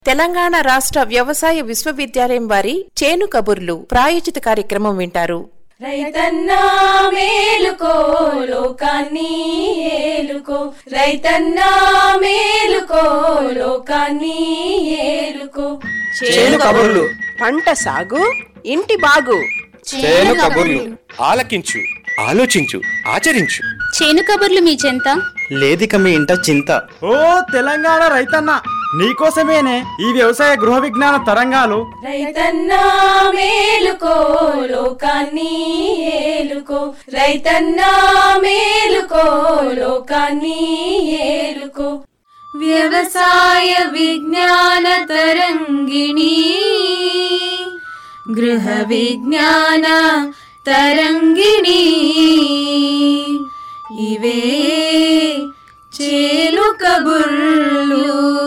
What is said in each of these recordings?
తెలంగాణ రాష్ట్ర వ్యవసాయ విశ్వవిద్యాలయం వారి చేను కబుర్లు ప్రాయోజిత కార్యక్రమం వింటారు రైతన్నా మేలుకో లోకాన్ని ఏలుకో రైతన్నా మేలుకో లోకాన్ని ఏలుకో చేను కబుర్లు పంట సాగు ఇంటి బాగు చేను కబుర్లు ఆలకించు ఆలోచించు ఆచరించు చేను కబుర్లు మీ చెంత లేదిక మీ ఇంట చింత ఓ తెలంగాణ రైతన్న నీకోసమేనే ఈ వ్యవసాయ గృహ విజ్ఞాన తరంగాలు రైతన్నా మేలుకో లోకాన్ని ఏలుకో రైతన్నా మేలుకో లోకాన్ని ఏలుకో వ్యవసాయ విజ్ఞాన తరంగిణి గృహ విజ్ఞాన తరంగిణి ఇవే చేలు కబుర్లు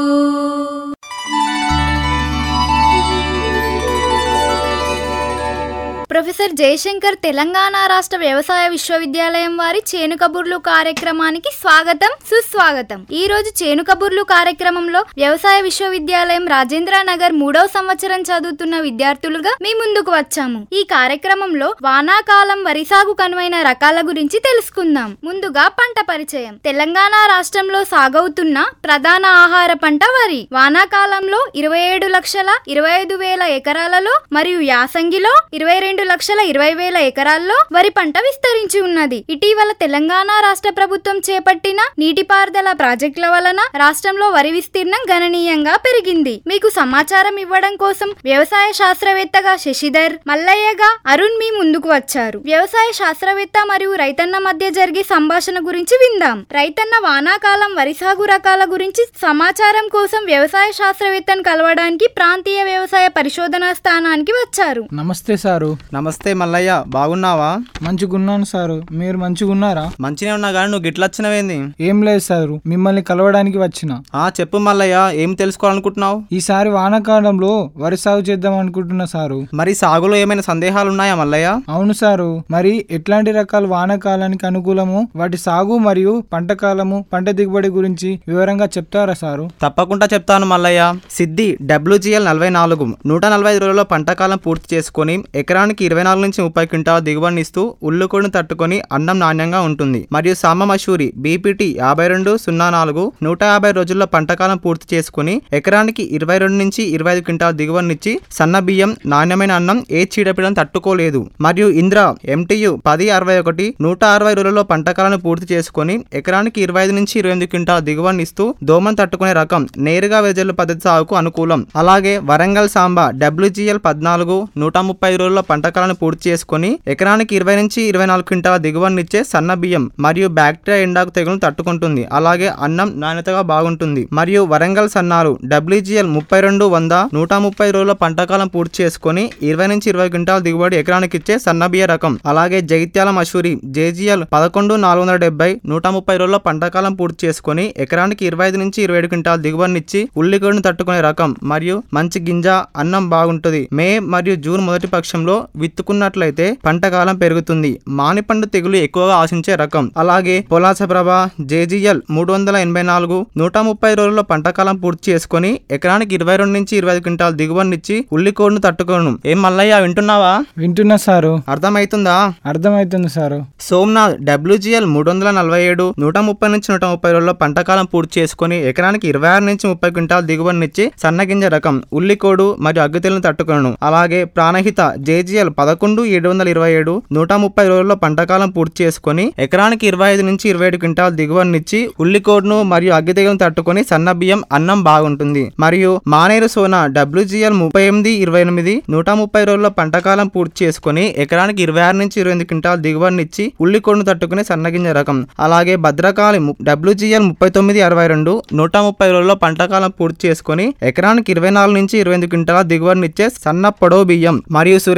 ప్రొఫెసర్ జయశంకర్ తెలంగాణ రాష్ట్ర వ్యవసాయ విశ్వవిద్యాలయం వారి చేను కబుర్లు కార్యక్రమానికి స్వాగతం సుస్వాగతం ఈ రోజు చేను కబుర్లు కార్యక్రమంలో వ్యవసాయ విశ్వవిద్యాలయం రాజేంద్ర నగర్ మూడవ సంవత్సరం చదువుతున్న విద్యార్థులుగా మీ ముందుకు వచ్చాము ఈ కార్యక్రమంలో వానాకాలం వరి సాగు కనువైన రకాల గురించి తెలుసుకుందాం ముందుగా పంట పరిచయం తెలంగాణ రాష్ట్రంలో సాగవుతున్న ప్రధాన ఆహార పంట వరి వానాకాలంలో ఇరవై ఏడు లక్షల ఇరవై ఐదు వేల ఎకరాలలో మరియు యాసంగిలో ఇరవై రెండు లక్షల ఇరవై వేల ఎకరాల్లో వరి పంట విస్తరించి ఉన్నది ఇటీవల తెలంగాణ రాష్ట్ర ప్రభుత్వం చేపట్టిన నీటిపారుదల ప్రాజెక్టుల వలన రాష్ట్రంలో వరి విస్తీర్ణం గణనీయంగా పెరిగింది మీకు సమాచారం ఇవ్వడం కోసం వ్యవసాయ శాస్త్రవేత్తగా శశిధర్ మల్లయ్యగా అరుణ్ మీ ముందుకు వచ్చారు వ్యవసాయ శాస్త్రవేత్త మరియు రైతన్న మధ్య జరిగే సంభాషణ గురించి విందాం రైతన్న వానాకాలం వరి సాగు రకాల గురించి సమాచారం కోసం వ్యవసాయ శాస్త్రవేత్తను కలవడానికి ప్రాంతీయ వ్యవసాయ పరిశోధనా స్థానానికి వచ్చారు నమస్తే సారు నమస్తే మల్లయ్య బాగున్నావా మంచిగున్నాను సారు మీరు మంచిగున్నారా మంచినే ఉన్నా కానీ నువ్వు గిట్లొచ్చినవేంది ఏం లేదు సారు మిమ్మల్ని కలవడానికి వచ్చిన ఆ చెప్పు మల్లయ్య ఏం తెలుసుకోవాలనుకుంటున్నావు ఈసారి వానాకాలంలో వరి సాగు చేద్దాం అనుకుంటున్నా సారు మరి సాగులో ఏమైనా సందేహాలు ఉన్నాయా మల్లయ్య అవును సారు మరి ఎట్లాంటి రకాల వానాకాలానికి అనుకూలము వాటి సాగు మరియు పంట కాలము పంట దిగుబడి గురించి వివరంగా చెప్తారా సారు తప్పకుండా చెప్తాను మల్లయ్య సిద్ధి డబ్ల్యూజిఎల్ నలభై నాలుగు నూట నలభై ఐదు రోజుల్లో పంటకాలం పూర్తి చేసుకొని ఎకరానికి ఇరవై నాలుగు నుంచి ముప్పై క్వింటాల దిగుబడిని ఇస్తూ ఉల్లుకొడిని తట్టుకొని అన్నం నాణ్యంగా ఉంటుంది మరియు సామ మషూరి బీపీటీ యాభై రెండు సున్నా నాలుగు నూట యాభై రోజుల్లో పంటకాలం పూర్తి చేసుకుని ఎకరానికి ఇరవై రెండు నుంచి ఇరవై ఐదు క్వింటాల దిగుబడినిచ్చి సన్న బియ్యం నాణ్యమైన అన్నం ఏ చీడపీడను తట్టుకోలేదు మరియు ఇంద్ర ఎంటీయు పది అరవై ఒకటి నూట అరవై రోజుల్లో పంటకాలను పూర్తి చేసుకొని ఎకరానికి ఇరవై ఐదు నుంచి ఇరవై ఎనిమిది క్వింటాల దిగుబడిని ఇస్తూ దోమను తట్టుకునే రకం నేరుగా వెజల్లు పద్ధతి సాగుకు అనుకూలం అలాగే వరంగల్ సాంబా డబ్ల్యూజీఎల్ పద్నాలుగు నూట ముప్పై రోజుల్లో పంటకాలను పూర్తి చేసుకొని ఎకరానికి ఇరవై నుంచి ఇరవై నాలుగు క్వింటాల దిగుబడినిచ్చే సన్న బియ్యం మరియు బ్యాక్టీరియా ఎండాకు తెగులను తట్టుకుంటుంది అలాగే అన్నం నాణ్యతగా బాగుంటుంది మరియు వరంగల్ సన్నారు డబ్ల్యూజీఎల్ ముప్పై రెండు వంద నూట ముప్పై రోజుల పంటకాలం పూర్తి చేసుకొని ఇరవై నుంచి ఇరవై క్వింటాల దిగుబడి ఎకరానికి ఇచ్చే సన్న బియ్య రకం అలాగే జగిత్యాల మసూరి జేజీఎల్ పదకొండు నాలుగు వందల డెబ్బై నూట ముప్పై రోజుల పంటకాలం పూర్తి చేసుకొని ఎకరానికి ఇరవై ఐదు నుంచి ఇరవై ఏడు క్వింటాల దిగుబడినిచ్చి ఉల్లిగడ్డను తట్టుకునే రకం మరియు మంచి గింజ అన్నం బాగుంటుంది మే మరియు జూన్ మొదటి పక్షంలో విత్తుకున్నట్లయితే పంటకాలం పెరుగుతుంది మానిపండు తెగులు ఎక్కువగా ఆశించే రకం అలాగే పొలాసప్రభ జేజీఎల్ మూడు వందల ఎనభై నాలుగు నూట ముప్పై రోజుల్లో పంటకాలం పూర్తి చేసుకొని ఎకరానికి ఇరవై రెండు నుంచి ఇరవై ఐదు క్వింటాల దిగుబడినిచ్చి ఉల్లికోడును తట్టుకోను ఏం మల్లయ్య వింటున్నావా వింటున్నా సారు అర్థమైతుందా అర్థమవుతుంది సారు సోమ్నాథ్ డబ్ల్యూజీఎల్ మూడు వందల నలభై ఏడు నూట ముప్పై నుంచి నూట ముప్పై రోజుల్లో పంటకాలం పూర్తి చేసుకుని ఎకరానికి ఇరవై ఆరు నుంచి ముప్పై క్వింటాల దిగుబడినిచ్చి సన్నగింజ రకం ఉల్లికోడు మరియు అగ్గితెలను తట్టుకొను అలాగే ప్రాణహిత జేజీఎల్ పదకొండు ఏడు వందల ఇరవై ఏడు నూట ముప్పై రోజుల్లో పంటకాలం పూర్తి చేసుకుని ఎకరానికి ఇరవై ఐదు నుంచి ఇరవై ఏడు క్వింటాల దిగుబడినిచ్చి ఉల్లికోడును మరియు అగ్గితెగను తట్టుకొని సన్న బియ్యం అన్నం బాగుంటుంది మరియు మానేరు సోనా డబ్ల్యూజీఎల్ ముప్పై ఎనిమిది ఇరవై ఎనిమిది నూట ముప్పై రోజుల్లో పంటకాలం పూర్తి చేసుకుని ఎకరానికి ఇరవై ఆరు నుంచి ఇరవై ఎనిమిది క్వింటాల దిగుబడినిచ్చి ఉల్లికొండు తట్టుకునే సన్నగింజ రకం అలాగే భద్రకాళి డబ్ల్యూజీఎల్ ముప్పై తొమ్మిది అరవై రెండు నూట ముప్పై రోజుల్లో పంటకాలం పూర్తి చేసుకుని ఎకరానికి ఇరవై నాలుగు నుంచి ఇరవై ఎనిమిది క్వింటాల దిగుబడినిచ్చే సన్న పొడవు బియ్యం మరియు సురేఖ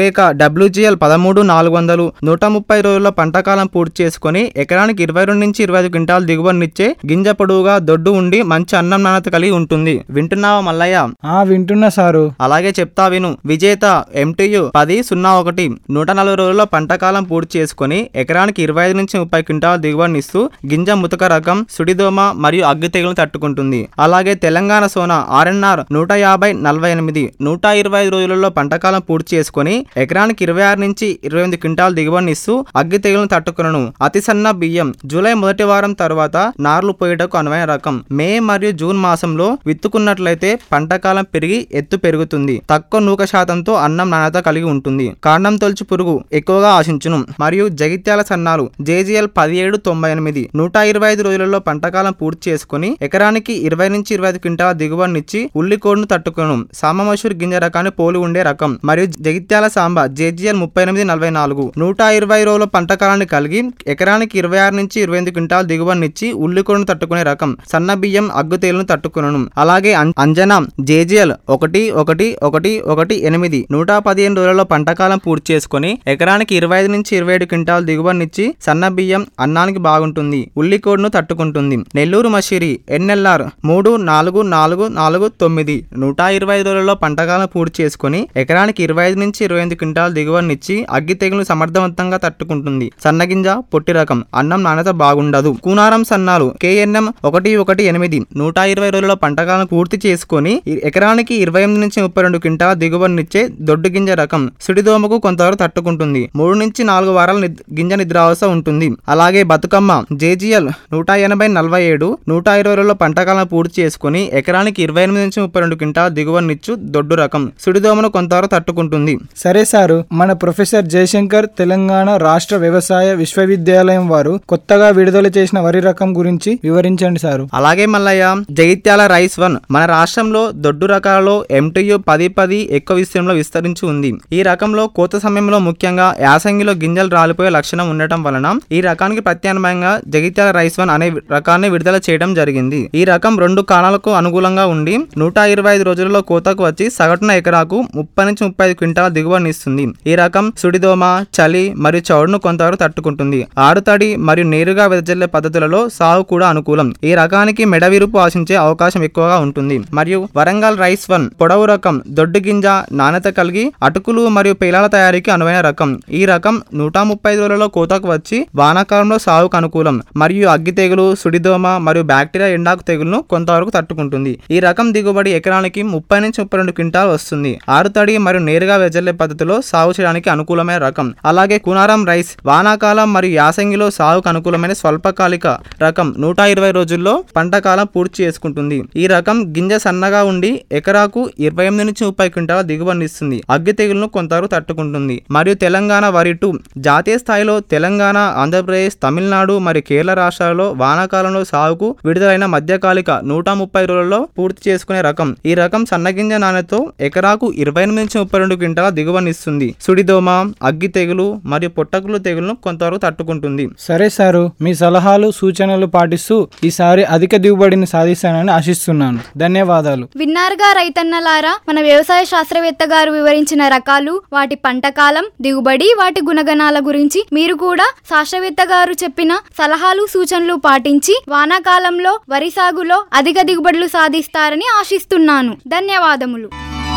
డబ్ల్యూజిఎల్ పదమూడు నాలుగు వందలు నూట ముప్పై రోజుల్లో పంటకాలం పూర్తి చేసుకుని ఎకరానికి ఇరవై రెండు నుంచి ఇరవై ఐదు క్వింటాల్ దిగుబడినిచ్చే గింజ పొడవుగా దొడ్డు ఉండి మంచి అన్నం నాణ్యత కలిగి ఉంటుంది వింటున్నావా మల్లయ్య ఆ వింటున్నా సారు అలాగే చెప్తా విను విజేత ఎంటీయు పది సున్నా ఒకటి నూట నలభై రోజుల్లో పంటకాలం పూర్తి చేసుకుని ఎకరానికి ఇరవై ఐదు నుంచి ముప్పై క్వింటాల దిగుబడినిస్తూ గింజ ముతక రకం సుడిదోమ మరియు అగ్గి తెగులు తట్టుకుంటుంది అలాగే తెలంగాణ సోనా ఆర్ఎన్ఆర్ నూట యాభై నలభై ఎనిమిది నూట ఇరవై ఐదు రోజులలో పంటకాలం పూర్తి చేసుకుని ఎకరానికి ఇరవై ఆరు నుంచి ఇరవై ఎనిమిది క్వింటాల దిగుబడినిస్తూ అగ్గి తెగులను తట్టుకును అతి సన్న బియ్యం జూలై మొదటి వారం తర్వాత నార్లు పోయేటకు అనువైన రకం మే మరియు జూన్ మాసంలో విత్తుకున్నట్లయితే పంటకాలం పెరిగి ఎత్తు పెరుగుతుంది తక్కువ నూక శాతంతో అన్నం నాణ్యత కలిగి ఉంటుంది కాండం తొలచి పురుగు ఎక్కువగా ఆశించును మరియు జగిత్యాల సన్నాలు జేజీఎల్ పదిహేడు తొంభై ఎనిమిది నూట ఇరవై ఐదు రోజులలో పంటకాలం పూర్తి చేసుకుని ఎకరానికి ఇరవై నుంచి ఇరవై ఐదు క్వింటాల దిగుబడినిచ్చి ఉల్లికోడును తట్టుకును సామమసూర్ గింజ రకాన్ని పోలి ఉండే రకం మరియు జగిత్యాల సాంబ జేజీఎల్ ముప్పై ఎనిమిది నలభై నాలుగు నూట ఇరవై రోజుల పంటకాలాన్ని కలిగి ఎకరానికి ఇరవై ఆరు నుంచి ఇరవై ఎనిమిది క్వింటాల దిగుబడినిచ్చి ఉల్లికోడును తట్టుకునే రకం సన్న బియ్యం అగ్గుతేలును తట్టుకును అలాగే అం- అంజనా జేజీఎల్ ఒకటి ఒకటి ఒకటి ఒకటి ఎనిమిది నూట పదిహేను రోజులలో పంటకాలం పూర్తి చేసుకుని ఎకరానికి ఇరవై ఐదు నుంచి ఇరవై ఏడు క్వింటాల దిగుబడినిచ్చి సన్న బియ్యం అన్నానికి బాగుంటుంది ఉల్లికోడును తట్టుకుంటుంది నెల్లూరు మషిరి ఎన్ఎల్ఆర్ మూడు నాలుగు నాలుగు నాలుగు తొమ్మిది నూట ఇరవై ఐదు రోజులలో పంటకాలం పూర్తి చేసుకుని ఎకరానికి ఇరవై ఐదు నుంచి ఇరవై ఎనిమిది క్వింటాల దిగుబడినిచ్చి అగ్గి తెగులు సమర్థవంతంగా తట్టుకుంటుంది సన్నగింజ పొట్టి రకం అన్నం నాణ్యత బాగుండదు కూనారం సన్నాలు కేఎన్ఎం ఒకటి ఒకటి ఎనిమిది నూట ఇరవై రోజులలో పంటకాలం పూర్తి చేసుకొని ఈ- ఎకరానికి ఇరవై ఎనిమిది నుంచి ముప్పై రెండు క్వింటాల దిగుబడినిచ్చే దొడ్డు గింజ రకం సుడిదోమకు కొంతవరకు తట్టుకుంటుంది మూడు నుంచి నాలుగు వారాల నిద్- గింజ నిద్రావస్థ ఉంటుంది అలాగే బతుకమ్మ జేజీఎల్ నూట ఎనభై నలభై ఏడు నూట ఇరవై రోజుల్లో పంటకాలం పూర్తి చేసుకుని ఎకరానికి ఇరవై ఎనిమిది నుంచి ముప్పై రెండు క్వింటాల దిగుబడినిచ్చు దొడ్డు రకం సుడిదోమను కొంతవరకు తట్టుకుంటుంది సరే సారు మన ప్రొఫెసర్ జయశంకర్ తెలంగాణ రాష్ట్ర వ్యవసాయ విశ్వవిద్యాలయం వారు కొత్తగా విడుదల చేసిన వరి రకం గురించి వివరించండి సారు అలాగే మల్లయ్య జగిత్యాల రైస్ వన్ మన రాష్ట్రంలో దొడ్డు రకాలలో ఎంటీయు పది పది ఎక్కువ విస్తీర్ణంలో విస్తరించి ఉంది ఈ రకంలో కోత సమయంలో ముఖ్యంగా యాసంగిలో గింజలు రాలిపోయే లక్షణం ఉండటం వలన ఈ రకానికి ప్రత్యామ్నాయంగా జగిత్యాల రైస్ వన్ అనే రకాన్ని విడుదల చేయడం జరిగింది ఈ రకం రెండు కాలాలకు అనుకూలంగా ఉండి నూట ఇరవై ఐదు రోజులలో కోతకు వచ్చి సగటున ఎకరాకు ముప్పై నుంచి ముప్పై ఐదు క్వింటాల దిగుబడిని ఇస్తుంది ఈ రకం సుడిదోమ చలి మరియు చౌడును కొంతవరకు తట్టుకుంటుంది ఆరుతడి మరియు నేరుగా వెదజల్లే పద్ధతులలో సాగు కూడా అనుకూలం ఈ రకానికి మెడవిరుపు ఆశించే అవకాశం ఎక్కువగా ఉంటుంది మరియు వరంగల్ రైస్ వన్ పొడవు రకం దొడ్డు గింజ నాణ్యత కలిగి అటుకులు మరియు పేలాల తయారీకి అనువైన రకం ఈ రకం నూట ముప్పై ఐదు రోజులలో కోతకు వచ్చి వానాకాలంలో సాగుకు అనుకూలం మరియు అగ్గి తెగులు సుడిదోమ మరియు బ్యాక్టీరియా ఎండాకు తెగులను కొంతవరకు తట్టుకుంటుంది ఈ రకం దిగుబడి ఎకరానికి ముప్పై నుంచి ముప్పై రెండు క్వింటాల్ వస్తుంది ఆరుతడి మరియు నేరుగా వెజల్లే పద్ధతిలో సాగు చేయడానికి అనుకూలమైన రకం అలాగే కునారం రైస్ వానాకాలం మరియు యాసంగిలో సాగుకు అనుకూలమైన స్వల్పకాలిక రకం నూట ఇరవై రోజుల్లో పంట కాలం పూర్తి చేసుకుంటుంది ఈ రకం గింజ సన్నగా ఉండి ఎకరాకు ఇరవై ఎనిమిది నుంచి ముప్పై క్వింటాల దిగుబడినిస్తుంది అగ్గి తెగులను కొంతవరకు తట్టుకుంటుంది మరియు తెలంగాణ వరి టూ జాతీయ స్థాయిలో తెలంగాణ ఆంధ్రప్రదేశ్ తమిళనాడు మరియు కేరళ రాష్ట్రాలలో వానాకాలంలో సాగుకు విడుదలైన మధ్యకాలిక నూట ముప్పై రోజులలో పూర్తి చేసుకునే రకం ఈ రకం సన్నగింజ నాణ్యతతో ఎకరాకు ఇరవై ఎనిమిది నుంచి ముప్పై రెండు క్వింటాల దిగుబడినిస్తుంది సుడిదోమ అగ్గి తెగులు మరియు పొట్టకులు తెగులను కొంతవరకు తట్టుకుంటుంది సరే సారు మీ సలహాలు సూచనలు పాటిస్తూ ఈసారి అధిక దిగుబడిని సాధిస్తానని ఆశిస్తున్నాను ధన్యవాదాలు విన్నారుగా రైతన్నలారా మన వ్యవసాయ శాస్త్రవేత్త గారు వివరించిన రకాలు వాటి పంట కాలం దిగుబడి వాటి గుణగణాల గురించి మీరు కూడా శాస్త్రవేత్త గారు చెప్పిన సలహాలు సూచనలు పాటించి వానాకాలంలో వరి సాగులో అధిక దిగుబడులు సాధిస్తారని ఆశిస్తున్నాను ధన్యవాదములు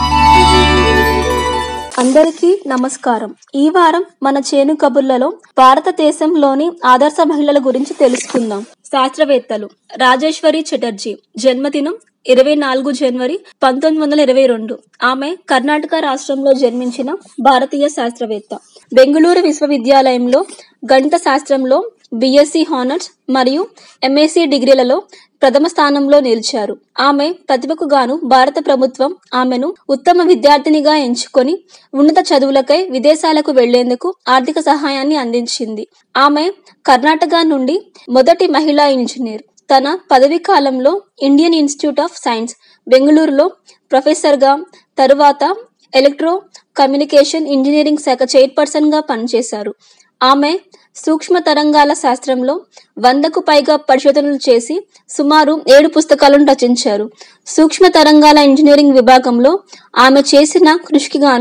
అందరికీ నమస్కారం ఈ వారం మన చేను కబుర్లలో భారతదేశంలోని ఆదర్శ మహిళల గురించి తెలుసుకుందాం శాస్త్రవేత్తలు రాజేశ్వరి చటర్జీ జన్మదినం ఇరవై నాలుగు జనవరి పంతొమ్మిది వందల ఇరవై రెండు ఆమె కర్ణాటక రాష్ట్రంలో జన్మించిన భారతీయ శాస్త్రవేత్త బెంగళూరు విశ్వవిద్యాలయంలో గణిత శాస్త్రంలో బిఎస్సి హానర్స్ మరియు ఎంఎస్సి డిగ్రీలలో ప్రథమ స్థానంలో నిలిచారు ఆమె ప్రతిభకు గాను భారత ప్రభుత్వం ఆమెను ఉత్తమ విద్యార్థినిగా ఎంచుకొని ఉన్నత చదువులకై విదేశాలకు వెళ్లేందుకు ఆర్థిక సహాయాన్ని అందించింది ఆమె కర్ణాటక నుండి మొదటి మహిళా ఇంజనీర్ తన పదవీ కాలంలో ఇండియన్ ఇన్స్టిట్యూట్ ఆఫ్ సైన్స్ బెంగళూరులో ప్రొఫెసర్గా తరువాత ఎలక్ట్రో కమ్యూనికేషన్ ఇంజనీరింగ్ శాఖ చైర్పర్సన్ గా పనిచేశారు ఆమె సూక్ష్మ తరంగాల శాస్త్రంలో వందకు పైగా పరిశోధనలు చేసి సుమారు ఏడు పుస్తకాలను రచించారు సూక్ష్మ తరంగాల ఇంజనీరింగ్ విభాగంలో ఆమె చేసిన కృషికి గాను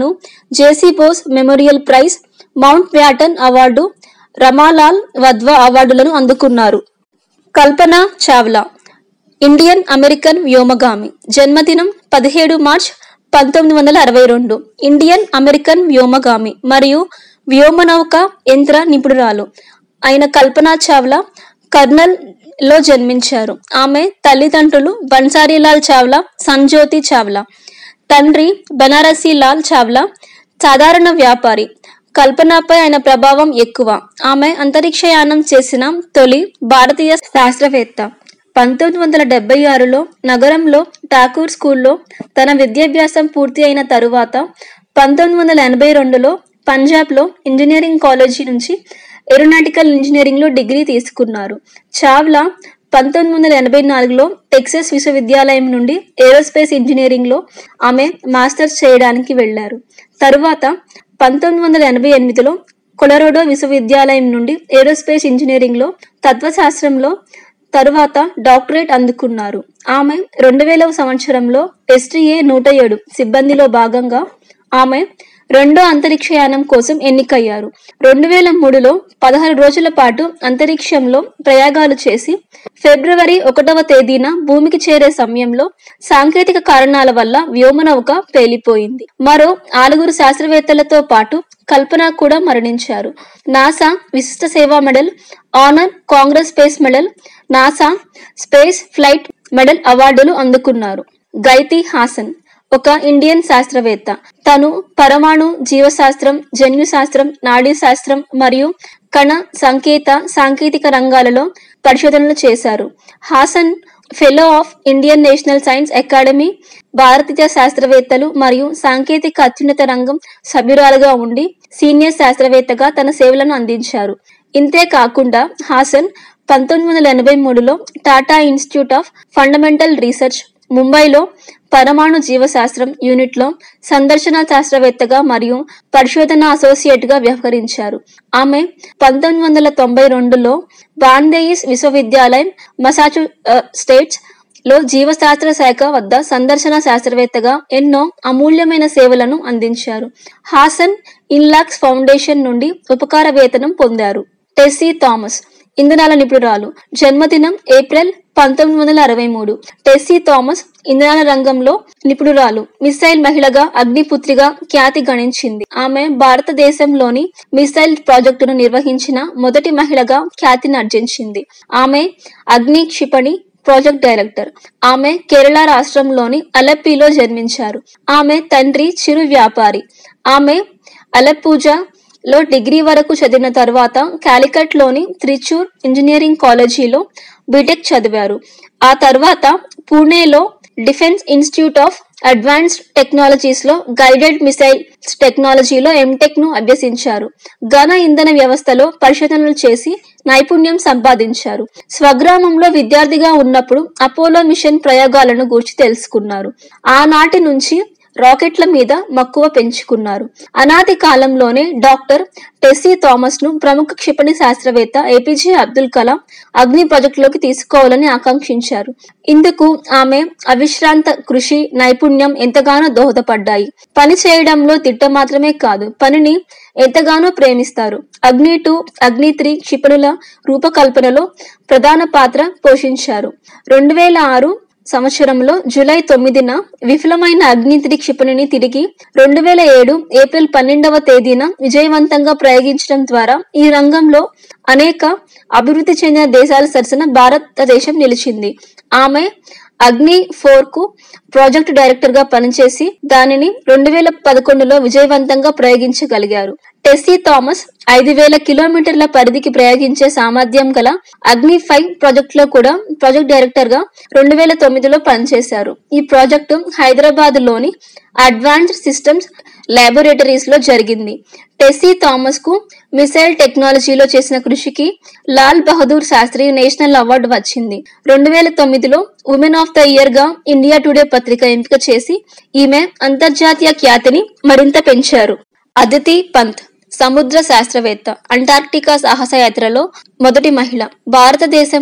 J C Bose memorial prize Mountbatten award Ramlal Wadhwa అవార్డులను అందుకున్నారు కల్పన చావ్లా ఇండియన్ అమెరికన్ వ్యోమగామి జన్మదినం పదిహేడు మార్చ్ పంతొమ్మిది వందల అరవై రెండు ఇండియన్ అమెరికన్ వ్యోమగామి మరియు వ్యోమనౌక యంత్ర నిపుణురాలు అయిన కల్పన చావ్లా కర్నల్ లో జన్మించారు ఆమె తల్లిదండ్రులు బన్సారీలాల్ చావ్లా సంజ్యోతి చావ్లా తండ్రి బనారసీ లాల్ చావ్లా సాధారణ వ్యాపారి కల్పనపై ఆయన ప్రభావం ఎక్కువ ఆమె అంతరిక్షయానం చేసిన తొలి భారతీయ శాస్త్రవేత్త పంతొమ్మిది వందల డెబ్బై ఆరులో నగరంలో ఠాకూర్ స్కూల్లో తన విద్యాభ్యాసం పూర్తి అయిన తరువాత పంతొమ్మిది వందల ఎనభై రెండులో పంజాబ్లో ఇంజనీరింగ్ కాలేజీ నుంచి ఏరోనాటికల్ ఇంజనీరింగ్లో డిగ్రీ తీసుకున్నారు చావ్లా పంతొమ్మిది వందల ఎనభై నాలుగులో టెక్సస్ విశ్వవిద్యాలయం నుండి ఏరోస్పేస్ ఇంజనీరింగ్లో ఆమె మాస్టర్స్ చేయడానికి వెళ్లారు తరువాత పంతొమ్మిది వందల ఎనభై ఎనిమిదిలో కొలరోడో విశ్వవిద్యాలయం నుండి ఏరోస్పేస్ ఇంజనీరింగ్లో తత్వశాస్త్రంలో తరువాత డాక్టరేట్ అందుకున్నారు ఆమె రెండు వేల సంవత్సరంలో ఎస్టీఏ నూట ఏడు సిబ్బందిలో భాగంగా ఆమె రెండో అంతరిక్షయానం కోసం ఎన్నికయ్యారు రెండు వేల మూడులో పదహారు రోజుల పాటు అంతరిక్షంలో ప్రయోగాలు చేసి ఫిబ్రవరి ఒకటవ తేదీన భూమికి చేరే సమయంలో సాంకేతిక కారణాల వల్ల వ్యోమనౌక పేలిపోయింది మరో ఆరుగురు శాస్త్రవేత్తలతో పాటు కల్పన కూడా మరణించారు నాసా విశిష్ట సేవా medal honour Congress space medal NASA space flight medal అవార్డులు అందుకున్నారు గైతి హాసన్ ఒక ఇండియన్ శాస్త్రవేత్త తను పరమాణు జీవశాస్త్రం జన్యు శాస్త్రం నాడీ శాస్త్రం మరియు కణ సంకేత సాంకేతిక రంగాలలో పరిశోధనలు చేశారు Hasan fellow of Indian National Science Academy భారతీయ శాస్త్రవేత్తలు మరియు సాంకేతిక అత్యున్నత రంగం సభ్యురాలుగా ఉండి సీనియర్ శాస్త్రవేత్తగా తన సేవలను అందించారు ఇంతే కాకుండా హాసన్ పంతొమ్మిది వందల ఎనభై మూడులో Tata institute of Fundamental Research ముంబైలో పరమాణు జీవశాస్త్రం యూనిట్లో సందర్శన శాస్త్రవేత్తగా మరియు పరిశోధన అసోసియేట్ గా వ్యవహరించారు ఆమె పంతొమ్మిది వందల తొంభై రెండులో బాందేయిస్ విశ్వవిద్యాలయం మసాచు స్టేట్స్ లో జీవశాస్త్ర శాఖ వద్ద సందర్శన శాస్త్రవేత్తగా ఎన్నో అమూల్యమైన సేవలను అందించారు హాసన్ ఇన్లాక్స్ ఫౌండేషన్ నుండి ఉపకార వేతనం పొందారు టెస్సీ థామస్ ఇంధనాల నిపుణురాలు జన్మదినం ఏప్రిల్ పంతొమ్మిది వందల అరవై మూడు టెస్సీ థామస్ ఇంధనాల రంగంలో నిపుణురాలు మిసైల్ మహిళగా అగ్నిపుత్రిగా ఖ్యాతి గణించింది ఆమె భారతదేశంలోని మిసైల్ ప్రాజెక్టును నిర్వహించిన మొదటి మహిళగా ఖ్యాతిని ఆర్జించింది ఆమె అగ్ని క్షిపణి ప్రాజెక్ట్ డైరెక్టర్ ఆమె కేరళ రాష్ట్రంలోని అలప్పిలో జన్మించారు ఆమె తండ్రి చిరు వ్యాపారి ఆమె అలప్పూజ లో డిగ్రీ వరకు చదివిన తర్వాత కాలికట్ లోని త్రిచూర్ ఇంజనీరింగ్ కాలేజీలో బీటెక్ చదివారు ఆ తర్వాత పూణేలో defence institute of advanced technologies లో గైడెడ్ మిసైల్ టెక్నాలజీలో ఎంటెక్ ను అభ్యసించారు ఘన ఇంధన వ్యవస్థలో పరిశోధనలు చేసి నైపుణ్యం సంపాదించారు స్వగ్రామంలో విద్యార్థిగా ఉన్నప్పుడు అపోలో మిషన్ ప్రయోగాలను గూర్చి తెలుసుకున్నారు ఆనాటి నుంచి రాకెట్ల మీద మక్కువ పెంచుకున్నారు అనాది కాలంలోనే డాక్టర్ టెస్సీ థామస్ ను ప్రముఖ క్షిపణి శాస్త్రవేత్త ఏపీజే అబ్దుల్ కలాం అగ్ని ప్రాజెక్టులోకి తీసుకోవాలని ఆకాంక్షించారు ఇందుకు ఆమె అవిశ్రాంత కృషి నైపుణ్యం ఎంతగానో దోహదపడ్డాయి పని చేయడంలో తిట్ట మాత్రమే కాదు పనిని ఎంతగానో ప్రేమిస్తారు అగ్ని టూ అగ్ని త్రీ క్షిపణుల రూపకల్పనలో ప్రధాన పాత్ర పోషించారు రెండు వేల ఆరు సంవత్సరంలో జూలై తొమ్మిదిన విఫలమైన అగ్నిత్రి క్షిపణిని తిరిగి రెండు వేల ఏడు ఏప్రిల్ పన్నెండవ తేదీన విజయవంతంగా ప్రయోగించడం ద్వారా ఈ రంగంలో అనేక అభివృద్ధి చెందిన దేశాల సరసన భారతదేశం నిలిచింది ఆమె అగ్ని ఫోర్ కు ప్రాజెక్టు డైరెక్టర్ గా పనిచేసి దానిని రెండు వేల పదకొండులో విజయవంతంగా ప్రయోగించగలిగారు టెస్సీ థామస్ ఐదు వేల కిలోమీటర్ల పరిధికి ప్రయోగించే సామర్థ్యం గల అగ్ని ఫైవ్ ప్రాజెక్ట్ లో కూడా ప్రాజెక్ట్ డైరెక్టర్ గా రెండు వేల తొమ్మిదిలో పనిచేశారు ఈ ప్రాజెక్టు హైదరాబాద్ లోని అడ్వాన్స్డ్ సిస్టమ్స్ లాబొరేటరీస్ లో జరిగింది టెస్సీ థామస్ కు మిసైల్ టెక్నాలజీలో చేసిన కృషికి లాల్ బహదూర్ శాస్త్రి నేషనల్ అవార్డు వచ్చింది రెండు వేల తొమ్మిదిలో ఉమెన్ ఆఫ్ ద ఇయర్ గా ఇండియా టుడే పత్రిక ఎంపిక చేసి ఈమె అంతర్జాతీయ ఖ్యాతిని మరింత పెంచారు అదితి పంత్ సముద్ర శాస్త్రవేత్త అంటార్క్టికా సాహసయాత్రలో మొదటి మహిళ భారతదేశంలో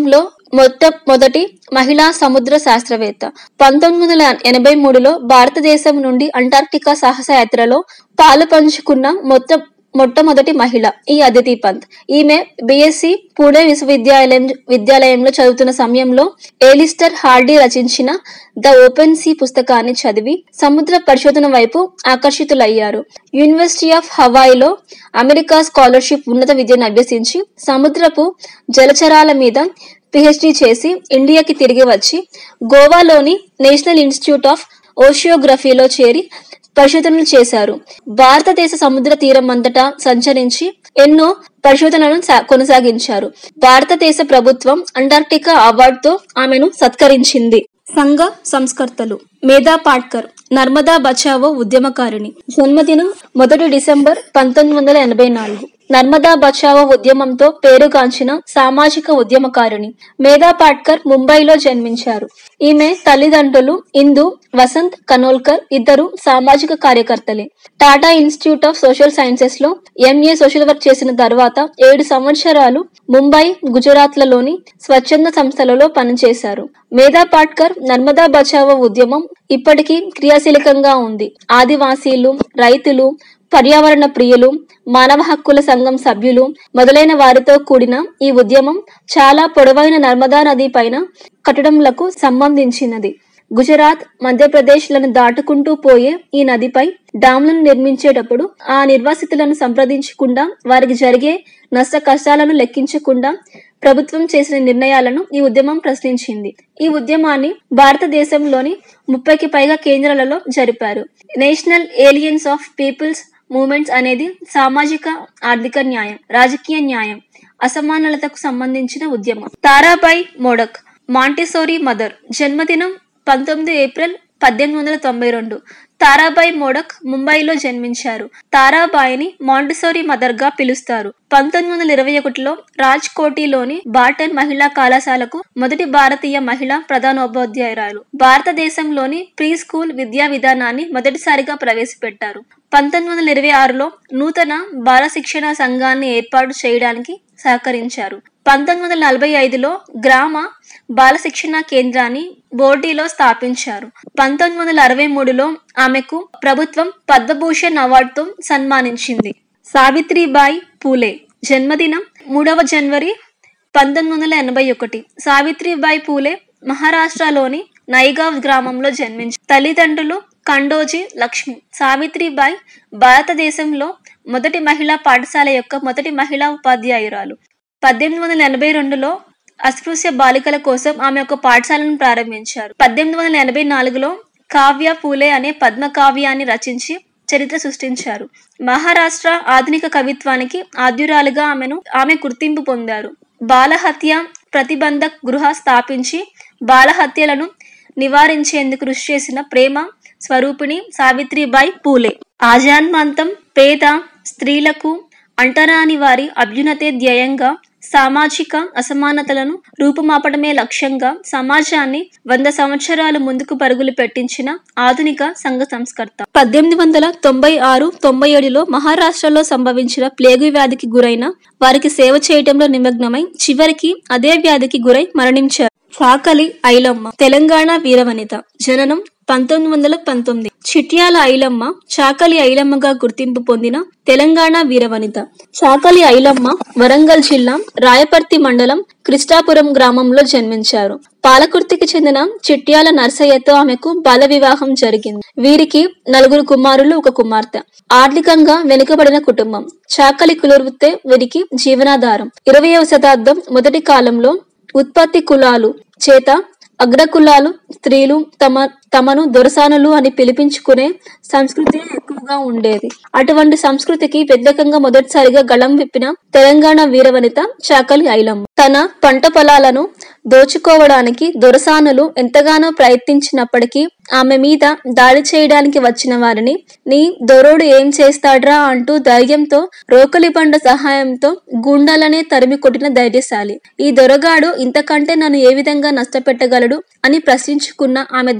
మొట్ట మొదటి మహిళా సముద్ర శాస్త్రవేత్త పంతొమ్మిది వందల ఎనభై మూడులో భారతదేశం నుండి అంటార్క్టికా సాహస యాత్రలో పాలు పంచుకున్న మొత్తం మొట్టమొదటి మహిళ ఈ అదితి పంత్ ఈమె బిఎస్సి పూణే విశ్వవిద్యాలయం విద్యాలయంలో చదువుతున్న సమయంలో ఏలిస్టర్ హార్డీ రచించిన ద ఓపెన్ సీ పుస్తకాన్ని చదివి సముద్ర పరిశోధన వైపు ఆకర్షితులయ్యారు యూనివర్సిటీ ఆఫ్ హవాయిలో అమెరికా స్కాలర్షిప్ ఉన్నత విద్యను అభ్యసించి సముద్రపు జలచరాల మీద పిహెచ్డి చేసి ఇండియాకి తిరిగి వచ్చి గోవాలోని నేషనల్ ఇన్స్టిట్యూట్ ఆఫ్ ఓషియోగ్రఫీలో చేరి పరిశోధనలు చేశారు భారతదేశ సముద్ర తీరం అంతటా సంచరించి ఎన్నో పరిశోధనలను సా- కొనసాగించారు భారతదేశ ప్రభుత్వం అంటార్క్టికా అవార్డుతో ఆమెను సత్కరించింది సంఘ సంస్కర్తలు మేధా పాట్కర్ నర్మదా బచావో ఉద్యమకారిణి జన్మదినం మొదటి డిసెంబర్ పంతొమ్మిది వందల ఎనభై నాలుగు నర్మదా బచావో ఉద్యమంతో పేరుగాంచిన సామాజిక ఉద్యమకారిణి మేధా పాట్కర్ ముంబైలో జన్మించారు ఈమె తల్లిదండ్రులు ఇందు వసంత్ కనోల్కర్ ఇద్దరు సామాజిక కార్యకర్తలే Tata institute of social sciences లో ఎంఏ సోషల్ వర్క్ చేసిన తర్వాత ఏడు సంవత్సరాలు ముంబై గుజరాత్ లలోని స్వచ్ఛంద సంస్థలలో పనిచేశారు మేధా పాట్కర్ నర్మదా బచావో ఉద్యమం ఇప్పటికీ క్రియాశీలకంగా ఉంది ఆదివాసీలు రైతులు పర్యావరణ ప్రియులు మానవ హక్కుల సంఘం సభ్యులు మొదలైన వారితో కూడిన ఈ ఉద్యమం చాలా పొడవైన నర్మదా నది పైన కట్టడంలకు సంబంధించినది గుజరాత్ మధ్యప్రదేశ్లను దాటుకుంటూ పోయే ఈ నదిపై డామ్లను నిర్మించేటప్పుడు ఆ నిర్వాసితులను సంప్రదించకుండా వారికి జరిగే నష్ట కష్టాలను లెక్కించకుండా ప్రభుత్వం చేసిన నిర్ణయాలను ఈ ఉద్యమం ప్రశ్నించింది ఈ ఉద్యమాన్ని భారతదేశంలోని ముప్పైకి పైగా కేంద్రాలలో జరిపారు national alliance of people's movements అనేది సామాజిక ఆర్థిక న్యాయం రాజకీయ న్యాయం అసమానతలకు సంబంధించిన ఉద్యమం తారాబాయ్ మోడక్ మాంటిసోరీ మదర్ జన్మదినం పంతొమ్మిది ఏప్రిల్ పద్దెనిమిది వందల తొంభై రెండు తారాబాయి మోడక్ ముంబైలో జన్మించారు తారాబాయిని మాంటిసోరీ మదర్ గా పిలుస్తారు పంతొమ్మిది వందల ఇరవై ఒకటిలో రాజ్ కోటిలోని బాటన్ మహిళా కళాశాలకు మొదటి భారతీయ మహిళ ప్రధానోపాధ్యాయురాలు భారతదేశంలోని ప్రీ స్కూల్ విద్యా విధానాన్ని మొదటిసారిగా ప్రవేశపెట్టారు పంతొమ్మిది వందల ఇరవై ఆరులో నూతన బాల శిక్షణ సంఘాన్ని ఏర్పాటు చేయడానికి సహకరించారు పంతొమ్మిది వందల నలభై ఐదులో గ్రామ బాల శిక్షణ కేంద్రాన్ని బోర్డీలో స్థాపించారు పంతొమ్మిది వందల అరవై మూడులో ఆమెకు ప్రభుత్వం పద్మభూషణ్ అవార్డుతో సన్మానించింది సావిత్రిబాయి పూలే జన్మదినం మూడవ జనవరి పంతొమ్మిది వందల ఎనభై ఒకటి సావిత్రిబాయి పూలే మహారాష్ట్రలోని నైగావ్ గ్రామంలో జన్మించారు తల్లిదండ్రులు కండోజీ లక్ష్మి సావిత్రిబాయి భారతదేశంలో మొదటి మహిళా పాఠశాల యొక్క మొదటి మహిళా ఉపాధ్యాయురాలు పద్దెనిమిది వందల ఎనభై రెండులో అస్పృశ్య బాలికల కోసం ఆమె ఒక పాఠశాలను ప్రారంభించారు పద్దెనిమిది వందల ఎనభై నాలుగులో కావ్య పూలే అనే పద్మ కావ్యాన్ని రచించి చరిత్ర సృష్టించారు మహారాష్ట్ర ఆధునిక కవిత్వానికి ఆద్యురాలుగా ఆమెను ఆమె గుర్తింపు పొందారు బాలహత్య ప్రతిబంధక్ గృహ స్థాపించి బాలహత్యలను నివారించేందుకు కృషి చేసిన ప్రేమ స్వరూపిణి సావిత్రిబాయి పూలే ఆజాన్మాంతం పేద స్త్రీలకు అంటరాని వారి అభ్యున్నతే ధ్యేయంగా సామాజిక అసమానతలను రూపుమాపడమే లక్ష్యంగా సమాజాన్ని వంద సంవత్సరాలు ముందుకు పరుగులు పెట్టించిన ఆధునిక సంఘ సంస్కర్త పద్దెనిమిది వందల తొంభై ఆరు తొంభై ఏడులో మహారాష్ట్రలో సంభవించిన ప్లేగు వ్యాధికి గురైన వారికి సేవ చేయటంలో నిమగ్నమై చివరికి అదే వ్యాధికి గురై మరణించారు చాకలి ఐలమ్మ తెలంగాణ వీరవనిత జననం పంతొమ్మిది వందల పంతొమ్మిది చిట్యాల ఐలమ్మ చాకలి ఐలమ్మగా గుర్తింపు పొందిన తెలంగాణ వీరవనిత చాకలి ఐలమ్మ వరంగల్ జిల్లా రాయపర్తి మండలం కృష్ణాపురం గ్రామంలో జన్మించారు పాలకుర్తికి చెందిన చిట్యాల నర్సయ్యతో ఆమెకు బాల వివాహం జరిగింది వీరికి నలుగురు కుమారులు ఒక కుమార్తె ఆర్థికంగా వెనుకబడిన కుటుంబం చాకలి కులవృత్తే వీరికి జీవనాధారం ఇరవయవ శతాబ్దం మొదటి కాలంలో ఉత్పత్తి కులాలు చేత అగ్రకులాలు స్త్రీలు తమ తమను దొరసానులు అని పిలిపించుకునే సంస్కృతి ఎక్కువగా ఉండేది అటువంటి సంస్కృతికి వ్యతిరేకంగా మొదటిసారిగా గళం విప్పిన తెలంగాణ వీరవనిత చాకలి ఐలమ్మ తన పంట పొలాలను దోచుకోవడానికి దొరసానులు ఎంతగానో ప్రయత్నించినప్పటికీ ఆమె మీద దాడి చేయడానికి వచ్చిన వారిని నీ దొరోడు ఏం చేస్తాడ్రా అంటూ ధైర్యంతో రోకలి బండ సహాయంతో గుండాలనే తరిమి కొట్టిన ధైర్యశాలి ఈ దొరగాడు ఇంతకంటే నన్ను ఏ విధంగా నష్టపెట్టగలడు అని ప్రశ్నించుకున్న ఆమె ధైర్యంతో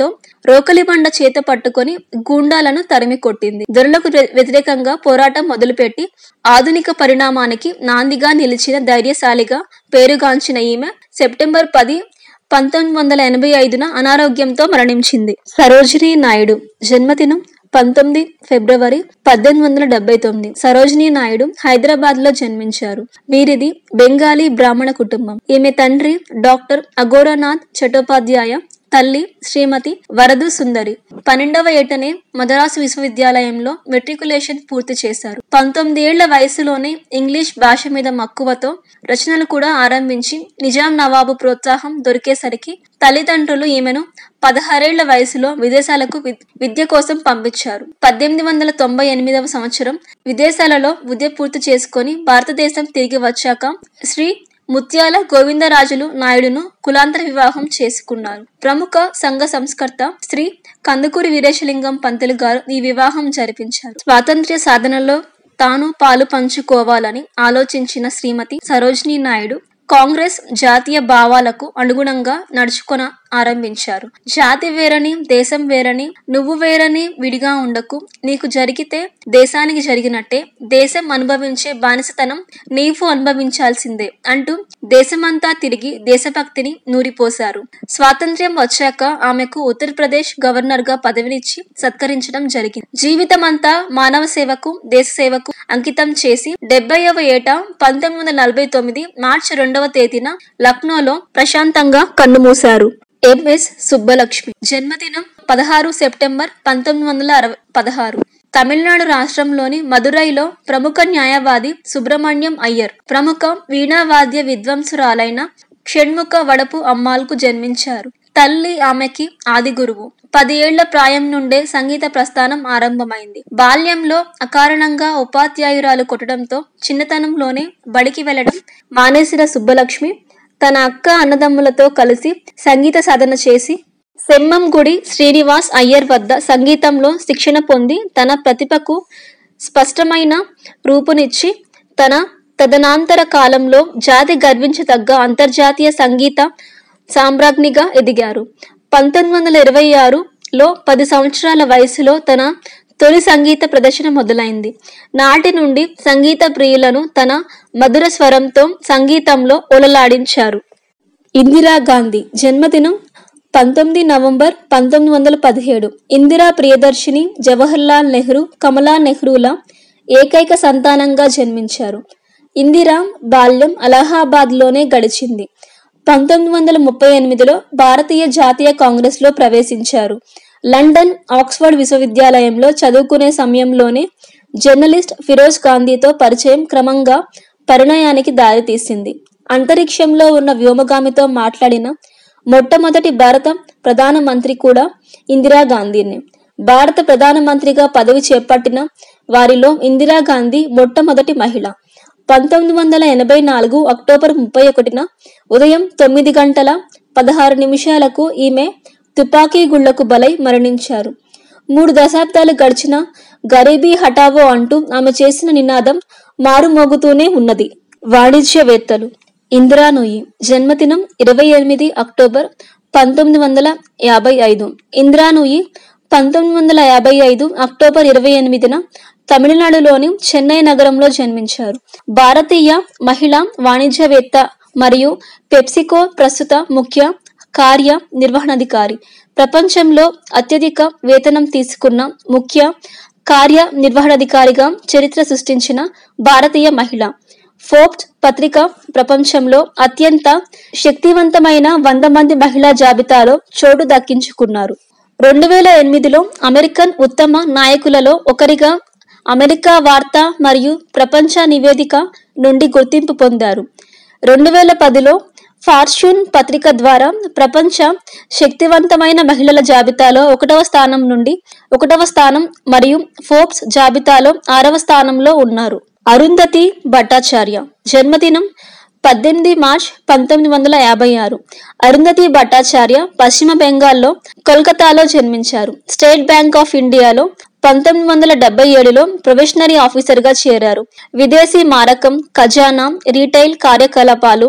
ఉద్దేశంతో రోకలి బండ చేత పట్టుకొని గూండాలను తరిమి కొట్టింది దొరలకు వ్య- వ్యతిరేకంగా పోరాటం మొదలుపెట్టి ఆధునిక పరిణామానికి నాందిగా నిలిచిన ధైర్యశాలిగా పేరుగాంచిన ఈమె సెప్టెంబర్ పది పంతొమ్మిది వందల ఎనభై ఐదున అనారోగ్యంతో మరణించింది సరోజినీ నాయుడు జన్మదినం పంతొమ్మిది ఫిబ్రవరి పద్దెనిమిది వందల డెబ్బై తొమ్మిది సరోజినీ నాయుడు హైదరాబాద్ లో జన్మించారు వీరిది బెంగాలీ బ్రాహ్మణ కుటుంబం ఈమె తండ్రి డాక్టర్ అఘోరనాథ్ చటోపాధ్యాయ తల్లి శ్రీమతి వరదు సుందరి పన్నెండవ ఏటనే మద్రాసు విశ్వవిద్యాలయంలో మెట్రికులేషన్ పూర్తి చేశారు పంతొమ్మిది ఏళ్ల వయసులోనే ఇంగ్లీష్ భాష మీద మక్కువతో రచనలు కూడా ఆరంభించి నిజాం నవాబు ప్రోత్సాహం దొరికేసరికి తల్లిదండ్రులు ఈమెను పదహారేళ్ల వయసులో విదేశాలకు విద్- విద్య కోసం పంపించారు పద్దెనిమిది వందల తొంభై ఎనిమిదవ సంవత్సరం విదేశాలలో విద్య పూర్తి చేసుకొని భారతదేశం తిరిగి వచ్చాక శ్రీ ముత్యాల గోవిందరాజులు నాయుడును కులాంతర వివాహం చేసుకున్నారు ప్రముఖ సంఘ సంస్కర్త శ్రీ కందుకూరి వీరేశలింగం పంతులు గారు ఈ వివాహం జరిపించారు స్వాతంత్ర్య సాధనలో తాను పాలు పంచుకోవాలని ఆలోచించిన శ్రీమతి సరోజినీ నాయుడు కాంగ్రెస్ జాతీయ భావాలకు అనుగుణంగా నడుచుకొన ఆరంభించారు జాతి వేరని దేశం వేరని నువ్వు వేరని విడిగా ఉండకు నీకు జరిగితే దేశానికి జరిగినట్టే దేశం అనుభవించే బానిసతనం నీవు అనుభవించాల్సిందే అంటూ దేశమంతా తిరిగి దేశభక్తిని నూరిపోశారు స్వాతంత్ర్యం వచ్చాక ఆమెకు ఉత్తరప్రదేశ్ గవర్నర్ గా పదవినిచ్చి సత్కరించడం జరిగింది జీవితమంతా మానవ సేవకు దేశ సేవకు అంకితం చేసి డెబ్బైవ ఏట పంతొమ్మిది వందల నలభై తొమ్మిది మార్చి రెండవ తేదీన లక్నోలో ప్రశాంతంగా కన్నుమూశారు ఎంఎస్ సుబ్బలక్ష్మి జన్మదినం పదహారు సెప్టెంబర్ పంతొమ్మిది వందల అరవై పదహారు తమిళనాడు రాష్ట్రంలోని మదురైలో ప్రముఖ న్యాయవాది సుబ్రహ్మణ్యం అయ్యర్ ప్రముఖ వీణావాద్య విద్వాంసురాలైన షణ్ముఖ వడపు అమ్మాల్కు జన్మించారు తల్లి ఆమెకి ఆది గురువు పది ఏళ్ల ప్రాయం నుండే సంగీత ప్రస్థానం ఆరంభమైంది బాల్యంలో అకారణంగా ఉపాధ్యాయురాలు కొట్టడంతో చిన్నతనంలోనే బడికి వెళ్లడం మానేసిన సుబ్బలక్ష్మి తన అక్క అన్నదమ్ములతో కలిసి సంగీత సాధన చేసి సెమ్మంగుడి శ్రీనివాస్ అయ్యర్ వద్ద సంగీతంలో శిక్షణ పొంది తన ప్రతిభకు స్పష్టమైన రూపునిచ్చి తన తదనాంతర కాలంలో జాతి గర్వించదగ్గ అంతర్జాతీయ సంగీత సామ్రాజ్ఞిగా ఎదిగారు పంతొమ్మిది వందల ఇరవై ఆరులో పది సంవత్సరాల వయసులో తన తొలి సంగీత ప్రదర్శన మొదలైంది నాటి నుండి సంగీత ప్రియులను తన మధుర స్వరంతో సంగీతంలో ఒలలాడించారు ఇందిరాగాంధీ జన్మదినం పంతొమ్మిది నవంబర్ పంతొమ్మిది వందల పదిహేడు ఇందిరా ప్రియదర్శిని జవహర్లాల్ నెహ్రూ కమలా నెహ్రూల ఏకైక సంతానంగా జన్మించారు ఇందిరా బాల్యం అలహాబాద్లోనే గడిచింది పంతొమ్మిది వందల ముప్పై ఎనిమిదిలో భారతీయ జాతీయ కాంగ్రెస్లో ప్రవేశించారు లండన్ ఆక్స్ఫర్డ్ విశ్వవిద్యాలయంలో చదువుకునే సమయంలోనే జర్నలిస్ట్ ఫిరోజ్ గాంధీతో పరిచయం క్రమంగా పరిణయానికి దారితీసింది అంతరిక్షంలో ఉన్న వ్యోమగామితో మాట్లాడిన మొట్టమొదటి భారత ప్రధానమంత్రి కూడా ఇందిరాగాంధీనే భారత ప్రధానమంత్రిగా పదవి చేపట్టిన వారిలో ఇందిరాగాంధీ మొట్టమొదటి మహిళ పంతొమ్మిది వందల ఎనభై నాలుగు అక్టోబర్ ముప్పై ఒకటిన ఉదయం తొమ్మిది గంటల పదహారు నిమిషాలకు ఈమె తుపాకీ గుళ్లకు బలై మరణించారు మూడు దశాబ్దాలు గడిచిన గరీబీ హఠావో అంటూ ఆమె చేసిన నినాదం మారుమోగుతూనే ఉన్నది వాణిజ్యవేత్తలు ఇందిరా నూయి జన్మదినం ఇరవై ఎనిమిది అక్టోబర్ పంతొమ్మిది వందల యాభై ఐదు ఇందిరా నూయి పంతొమ్మిది వందల యాభై ఐదు అక్టోబర్ ఇరవై ఎనిమిదిన తమిళనాడులోని చెన్నై నగరంలో జన్మించారు భారతీయ మహిళా వాణిజ్యవేత్త మరియు పెప్సికో ప్రస్తుత ముఖ్య కార్య నిర్వహణాధికారి ప్రపంచంలో అత్యధిక వేతనం తీసుకున్న ముఖ్య కార్య నిర్వహణాధికారిగా చరిత్ర సృష్టించిన భారతీయ మహిళ ఫోర్బ్స్ పత్రిక ప్రపంచంలో అత్యంత శక్తివంతమైన వంద మంది మహిళా జాబితాలో చోటు దక్కించుకున్నారు రెండు వేల ఎనిమిదిలో అమెరికన్ ఉత్తమ నాయకులలో ఒకరిగా అమెరికా వార్త మరియు ప్రపంచ నివేదిక నుండి గుర్తింపు పొందారు రెండు వేల పదిలో ఫార్చ్యూన్ పత్రిక ద్వారా ప్రపంచ శక్తివంతమైన మహిళల జాబితాలో ఒకటవ స్థానం నుండి ఒకటవ స్థానం మరియు ఫోర్బ్స్ జాబితాలో ఆరవ స్థానంలో ఉన్నారు అరుంధతి భట్టాచార్య జన్మదినం పద్దెనిమిది మార్చ్ పంతొమ్మిది వందల యాభై ఆరు అరుంధతి భట్టాచార్య పశ్చిమ బెంగాల్లో కోల్కతాలో జన్మించారు స్టేట్ బ్యాంక్ ఆఫ్ ఇండియాలో పంతొమ్మిది వందల డెబ్బై ఏడులో ప్రొఫెషనరీ ఆఫీసర్ గా చేరారు విదేశీ మారకం ఖజానా రీటైల్ కార్యకలాపాలు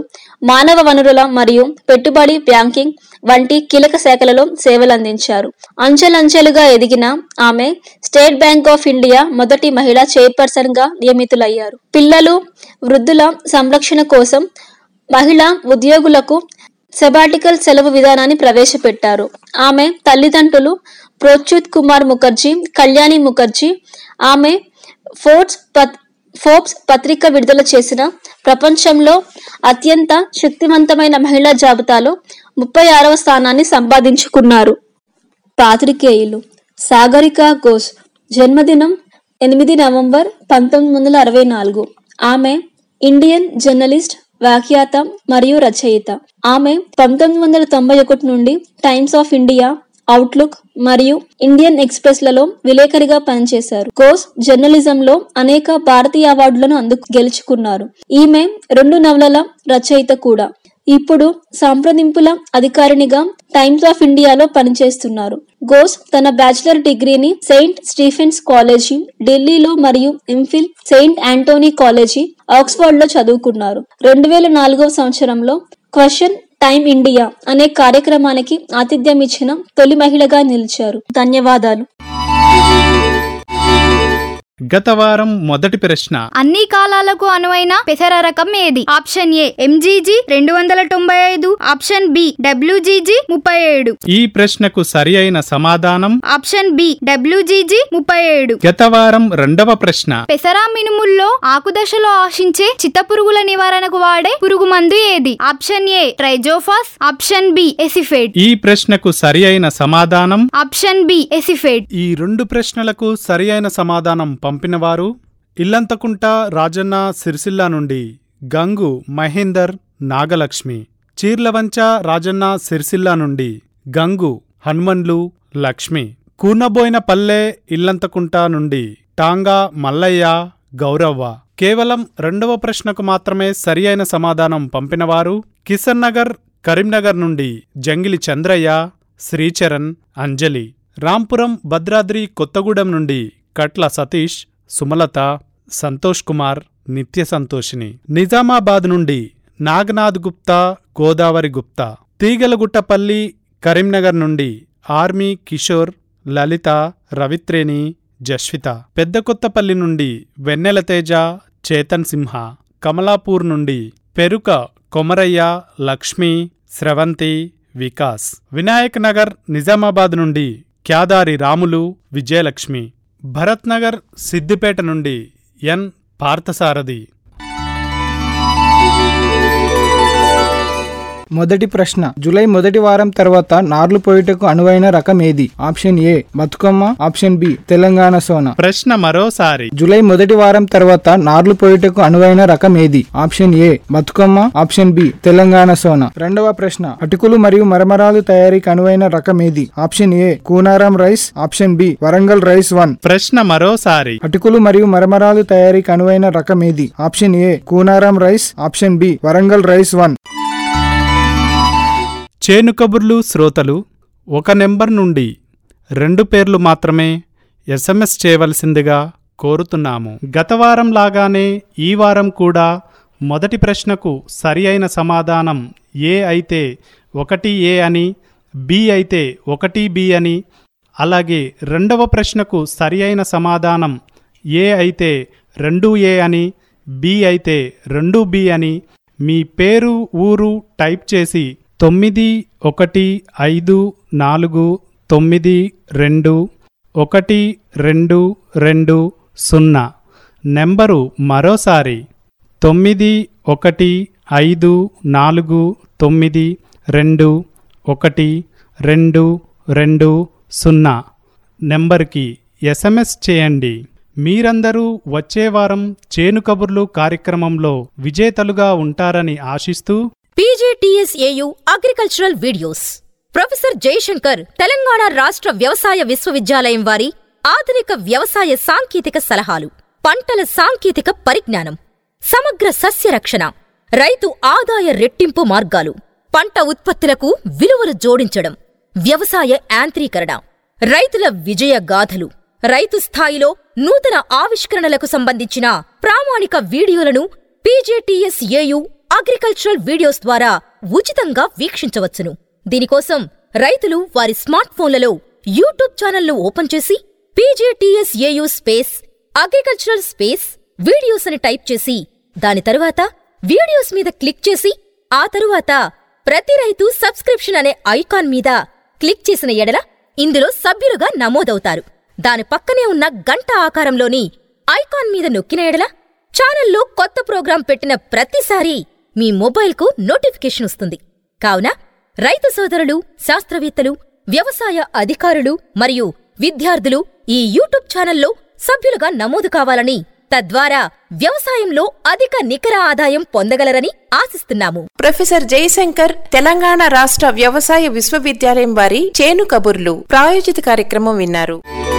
మానవ వనరుల మరియు పెట్టుబడి బ్యాంకింగ్ వంటి కీలక శాఖలలో సేవలందించారు అంచెలంచెలుగా ఎదిగిన ఆమె స్టేట్ బ్యాంక్ ఆఫ్ ఇండియా మొదటి మహిళా చైర్పర్సన్ గా నియమితులయ్యారు పిల్లలు వృద్ధుల సంరక్షణ కోసం మహిళా ఉద్యోగులకు సెబాటికల్ సెలవు విధానాన్ని ప్రవేశపెట్టారు ఆమె తల్లిదండ్రులు ప్రోచ్యుత్ కుమార్ ముఖర్జీ కళ్యాణి ముఖర్జీ ఆమె ఫోర్బ్స్ పత్ ఫోర్బ్స్ పత్రిక విడుదల చేసిన ప్రపంచంలో అత్యంత శక్తివంతమైన మహిళా జాబితాలో ముప్పై ఆరవ స్థానాన్ని సంపాదించుకున్నారు పాత్రికేయులు సాగరిక ఘోష్ జన్మదినం ఎనిమిది నవంబర్ పంతొమ్మిది వందల అరవై నాలుగు ఆమె ఇండియన్ జర్నలిస్ట్ వ్యాఖ్యాత మరియు రచయిత ఆమె పంతొమ్మిది వందల తొంభై ఒకటి నుండి టైమ్స్ ఆఫ్ ఇండియా అవుట్లుక్ మరియు ఇండియన్ ఎక్స్ప్రెస్ లలో విలేకరిగా పనిచేశారు ఘోష్ జర్నలిజంలో అనేక భారతీయ అవార్డులను అందుకు గెలుచుకున్నారు ఈమె రెండు నవలల రచయిత కూడా ఇప్పుడు సంప్రదింపుల అధికారినిగా టైమ్స్ ఆఫ్ ఇండియాలో పనిచేస్తున్నారు ఘోష్ తన బ్యాచిలర్ డిగ్రీని సెయింట్ స్టీఫెన్స్ కాలేజీ ఢిల్లీలో మరియు MPhil Saint Antony college Oxford లో చదువుకున్నారు రెండు వేల నాలుగవ సంవత్సరంలో క్వశ్చన్ టైమ్ ఇండియా అనే కార్యక్రమానికి ఆతిథ్యం ఇచ్చిన తొలి మహిళగా నిలిచారు ధన్యవాదాలు గత వారం మొదటి ప్రశ్న అన్ని కాలాలకు అనువైన పెసర రకం ఏది ఆప్షన్ ఏ ఎంజీజీ రెండు వందల తొంభై ఐదు ఆప్షన్ బి డబ్ల్యూజీజీ ముప్పై ఏడు ఈ ప్రశ్నకు సరి అయిన సమాధానం ఆప్షన్ బి డబ్ల్యూజీజీ ముప్పై ఏడు గత వారం రెండవ ప్రశ్న పెసర మినుముల్లో ఆకుదశలో ఆశించే చిత్తపురుగుల నివారణకు వాడే పురుగు మందు ఏది option A triazophos option B acephate ఈ ప్రశ్నకు సరి అయిన సమాధానం ఆప్షన్ బి ఎసిఫేట్ ఈ రెండు ప్రశ్నలకు సరి అయిన సమాధానం పంపినవారు ఇల్లంతకుంట రాజన్న సిరిసిల్ల నుండి గంగు మహేందర్ నాగలక్ష్మి చీర్లవంచ రాజన్న సిరిసిల్ల నుండి గంగు హనుమన్లు లక్ష్మి కూనబోయిన పల్లె ఇల్లంతకుంట నుండి టాంగా మల్లయ్య గౌరవ్వ కేవలం రెండవ ప్రశ్నకు మాత్రమే సరి అయిన సమాధానం పంపినవారు కిషన్ నగర్ కరీంనగర్ నుండి జంగిలి చంద్రయ్య శ్రీచరణ్ అంజలి రాంపురం భద్రాద్రి కొత్తగూడెం నుండి కట్ల సతీష్ సుమలత సంతోష్ కుమార్ నిత్య సంతోషిని నిజామాబాద్ నుండి నాగనాథ్ గుప్తా గోదావరి గుప్తా తీగలగుట్టపల్లి కరీంనగర్ నుండి ఆర్మీ కిషోర్ లలిత రవిత్రేణి జస్విత పెద్దకొత్తపల్లి నుండి వెన్నెల తేజ చేతన్ సింహ కమలాపూర్ నుండి పెరుక కొమరయ్య లక్ష్మి స్రవంతి వికాస్ వినాయక్ నగర్ నిజామాబాద్ నుండి క్యాదారి రాములు విజయలక్ష్మి భరత్ నగర్ సిద్దిపేట నుండి ఎన్ పార్థసారథి మొదటి ప్రశ్న జూలై మొదటి వారం తర్వాత నార్లు పోయిటకు అనువైన రకం ఏది option A Bathukamma option B Telangana Sona ప్రశ్న మరోసారి జూలై మొదటి వారం తర్వాత నార్లు పోయిటకు అనువైన రకం ఏది option A Bathukamma option B Telangana Sona రెండవ ప్రశ్న అటుకులు మరియు మరమరాలు తయారీకి అనువైన రకం ఏది option A Kunaram rice option B Warangal rice one ప్రశ్న మరోసారి అటుకులు మరియు మరమరాలు తయారీకి అనువైన రకం ఏది option A Kunaram rice option B Warangal rice one చేను కబుర్లు శ్రోతలు ఒక నెంబర్ నుండి రెండు పేర్లు మాత్రమే ఎస్ఎంఎస్ చేయవలసిందిగా కోరుతున్నాము గత వారం లాగానే ఈ వారం కూడా మొదటి ప్రశ్నకు సరి అయిన సమాధానం ఏ అయితే ఒకటి ఏ అని బి అయితే ఒకటి బి అని అలాగే రెండవ ప్రశ్నకు సరి అయిన సమాధానం ఏ అయితే రెండు ఏ అని బి అయితే రెండు బి అని మీ పేరు ఊరు టైప్ చేసి తొమ్మిది ఒకటి ఐదు నాలుగు తొమ్మిది రెండు ఒకటి రెండు రెండు సున్నా నెంబరు మరోసారి తొమ్మిది ఒకటి ఐదు నాలుగు తొమ్మిది రెండు ఒకటి రెండు రెండు సున్నా నెంబర్కి ఎస్ఎంఎస్ చేయండి మీరందరూ వచ్చే వారం చేను కబుర్లు కార్యక్రమంలో విజేతలుగా ఉంటారని ఆశిస్తూ PJTSAU agricultural videos professor Jayashankar Telangana రాష్ట్ర వ్యవసాయ విశ్వవిద్యాలయం వారి ఆధునిక వ్యవసాయ సాంకేతిక సలహాలు పంటల సాంకేతిక పరిజ్ఞానం సమగ్ర సస్య రక్షణ రైతు ఆదాయ రెట్టింపు మార్గాలు పంట ఉత్పత్తులకు విలువలు జోడించడం వ్యవసాయ యాంత్రీకరణ రైతుల విజయ గాథలు రైతు స్థాయిలో నూతన ఆవిష్కరణలకు సంబంధించిన ప్రామాణిక వీడియోలను పీజేటీఎస్ఏయు అగ్రికల్చరల్ వీడియోస్ ద్వారా ఉచితంగా వీక్షించవచ్చును దీనికోసం రైతులు వారి స్మార్ట్ ఫోన్లలో యూట్యూబ్ ఛానల్ను ఓపెన్ చేసి PJTSAU space agricultural space videos అని టైప్ చేసి దాని తరువాత వీడియోస్ మీద క్లిక్ చేసి ఆ తరువాత ప్రతి రైతు సబ్స్క్రిప్షన్ అనే ఐకాన్ మీద క్లిక్ చేసిన ఎడల ఇందులో సభ్యులుగా నమోదవుతారు దాని పక్కనే ఉన్న గంట ఆకారంలోని ఐకాన్ మీద నొక్కిన ఎడల ఛానల్లో కొత్త ప్రోగ్రాం పెట్టిన ప్రతిసారీ మీ మొబైల్కు నోటిఫికేషన్ వస్తుంది కావున రైతు సోదరులు శాస్త్రవేత్తలు వ్యవసాయ అధికారులు మరియు విద్యార్థులు ఈ యూట్యూబ్ ఛానల్లో సభ్యులుగా నమోదు కావాలని తద్వారా వ్యవసాయంలో అధిక నికర ఆదాయం పొందగలరని ఆశిస్తున్నాము ప్రొఫెసర్ జయశంకర్ తెలంగాణ రాష్ట్ర వ్యవసాయ విశ్వవిద్యాలయం వారి చేను కబుర్లు ప్రాయోజిత కార్యక్రమం విన్నారు